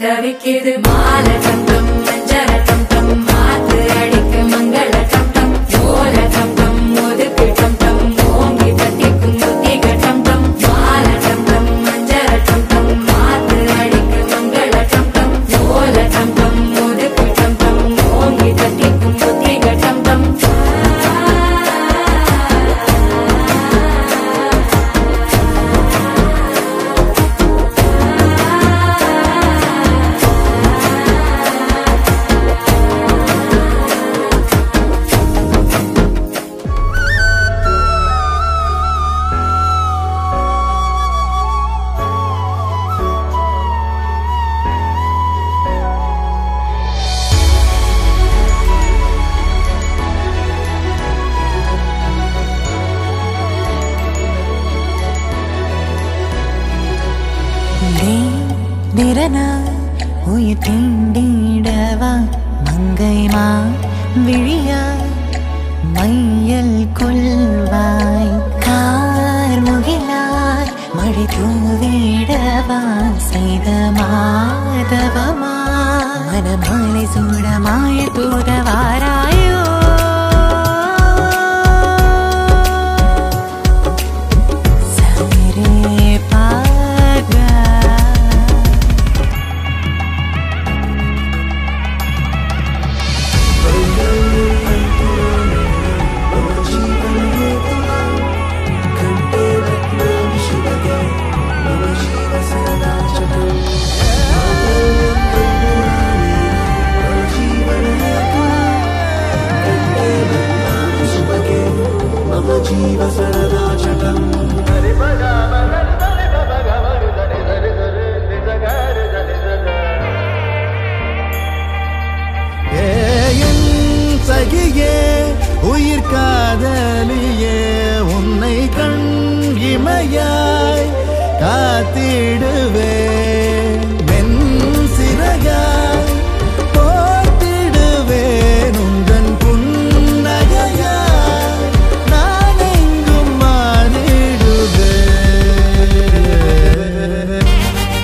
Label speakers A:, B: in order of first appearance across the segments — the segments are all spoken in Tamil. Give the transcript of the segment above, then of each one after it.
A: தவிக்குது மால டம் டம் மஞ்சர டம் டம் மாத்து அடிக்கு மங்கள டம் டம் ஓல டம் டம் ஒதுக்கு டம் டம் ஓங்கி தட்டிக்கும் முத்திக டம் டம் மால டம் டம் மஞ்சர டம் டம் மாத்து அடிக்கு மங்கள டம் டம் ஓல டம் டம் ஒதுக்கு டம் டம் ஓங்கி தட்டிக்கும் முத்திக டம் டம்
B: திரனா உயிர் தீண்டிடவா மங்கைமா விழியா மையல் கொள்வாய் கார் முகிலாய் மழை தூவிடவா செய்த மாதவமா மனமாலை சூடமாய தூதவாராயோ சமரே பாகா
C: ஏன் சகியே உயிர் காதலியே உன்னை கண் இமையாய் காத்திடுவேன் வெண் சிறகாய் போட்டிடுவேன் உந்தன் புன்னகையாய் நான் எங்கும் மாறிடுவேன்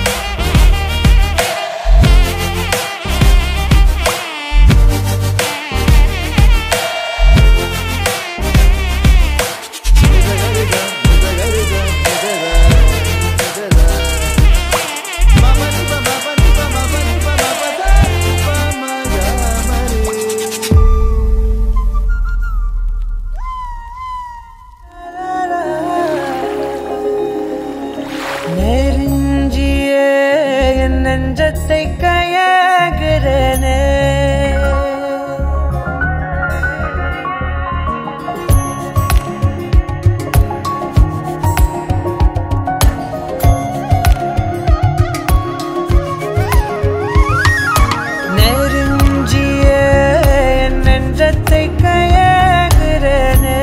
D: நெருஞ்சியே என் நெஞ்சத்தை கயகிறனே நெருஞ்சியே என் நெஞ்சத்தை கயகிறனே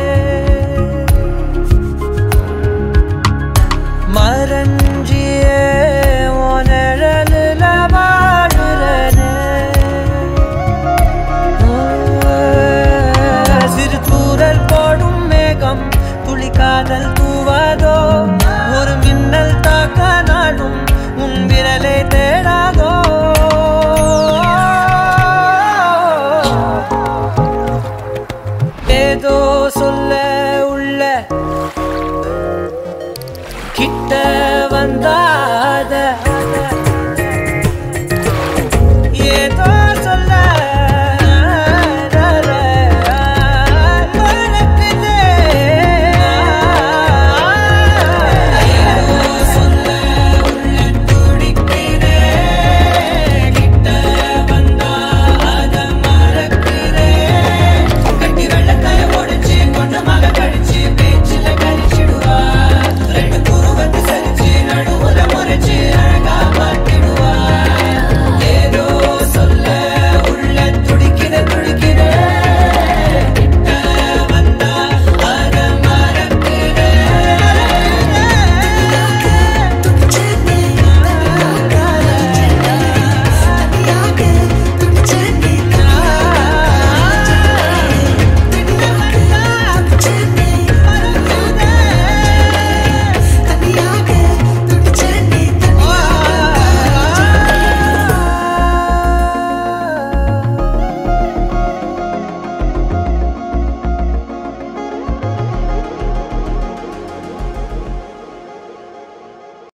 D: மரஞ்சியே உனழலுல வாழுறனே சிறு தூரல் போடும் மேகம் துளி காதல் தூவாதோ ஒரு மின்னல் தாக்க நாடும் உன் விரலை தேடாதோ ஏதோ சொல்ல உள்ள கிட்ட வந்தா